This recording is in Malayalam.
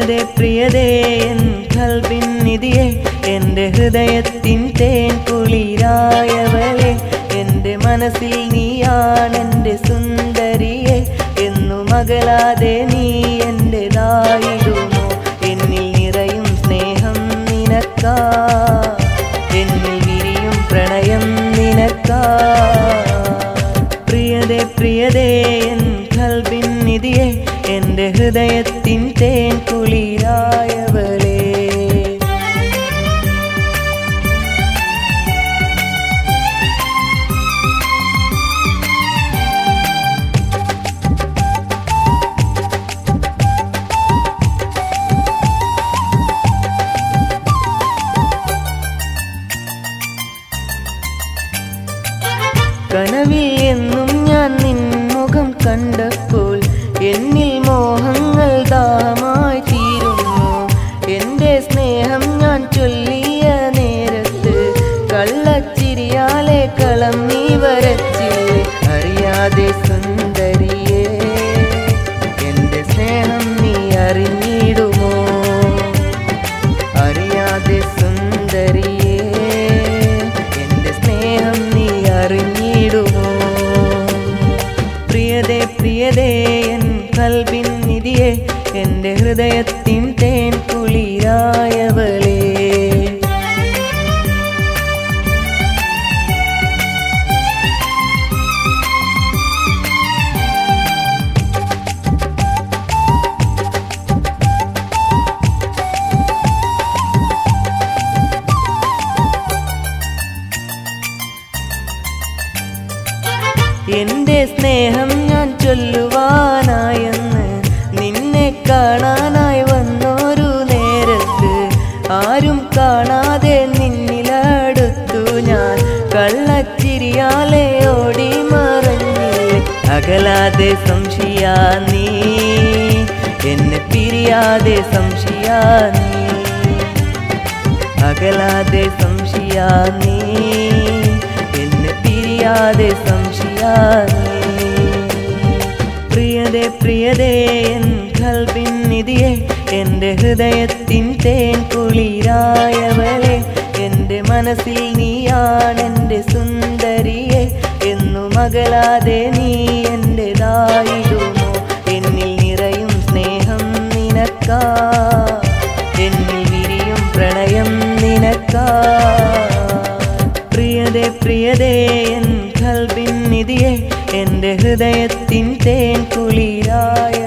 പ്രിയതേ പ്രിയതേ എൻ കൽവിൻ നിധിയെ എൻ്റെ ഹൃദയത്തിൻ തേൻ കുളിരായവളെ എൻ്റെ മനസ്സിൽ നീയാണെൻ്റെ സുന്ദരിയെ എന്നു മകളാതെ നീ എൻ്റെതായിടുമോ എന്നിൽ നിറയും സ്നേഹം നിനക്കാ എന്നിൽ വിരിയും പ്രണയം നിനക്കാ പ്രിയതേ പ്രിയതേ എൻ കൽവിൻ നിധിയെ എൻ്റെ ഹൃദയത്തിൻ തേൻ കുളിരായവളേ കനവിൽ എന്നും ഞാൻ നിൻ മുഖം കണ്ടപ്പോൾ എന്നിൽ മോഹങ്ങൾ ദാഹമായി തീരുന്നു എൻ്റെ സ്നേഹം ഞാൻ ചൊല്ലിയ നേരത്ത് കള്ളച്ചിരിയാലെ കളം നീ വരച്ചില്ലേ അറിയാതെ സുന്ദരിയേ എൻ്റെ സ്നേഹം നീ അറിഞ്ഞിടുമോ അറിയാതെ സുന്ദരിയേ എൻ്റെ സ്നേഹം നീ അറിഞ്ഞിടുമോ പ്രിയതേ പ്രിയതേ എൻ കൽവിൻ നിധിയെ എൻ്റെ ഹൃദയത്തിൻ തേൻ കുളിരായവളേ എന്റെ സ്നേഹം ഞാൻ ചൊല്ലുവാനായെന്ന് നിന്നെ കാണാനായി വന്നൊരു നേരത്ത് ആരും കാണാതെ നിന്നിലടുത്തു ഞാൻ കള്ളച്ചിരിയാലെ ഓടി മറഞ്ഞില്ലേ അകലാതെ സംശയാ നീ എന്നെ പിരിയാതെ സംശയാ നീ അകലാതെ സംശയാ നീ എന്നെ പിരിയാതെ സംശയാ നീ പ്രിയതേ പ്രിയതേ എൻ കൽവിൻ നിധിയെ എൻ്റെ ഹൃദയത്തിൻ തേൻ കുളിരായവളെ എൻ്റെ മനസ്സിൽ നീയാണെൻ്റെ സുന്ദരിയെ എന്നു മകളാതെ നീ എൻ്റെതായിടുമോ എന്നിൽ നിറയും സ്നേഹം നിനക്കാ എന്നിൽ വിരിയും പ്രണയം നിനക്കാ പ്രിയതേ പ്രിയതേ എൻ കൽവിൻ നിധിയെ എൻ്റെ ഹൃദയത്തിൻ തേൻ കുളിരായ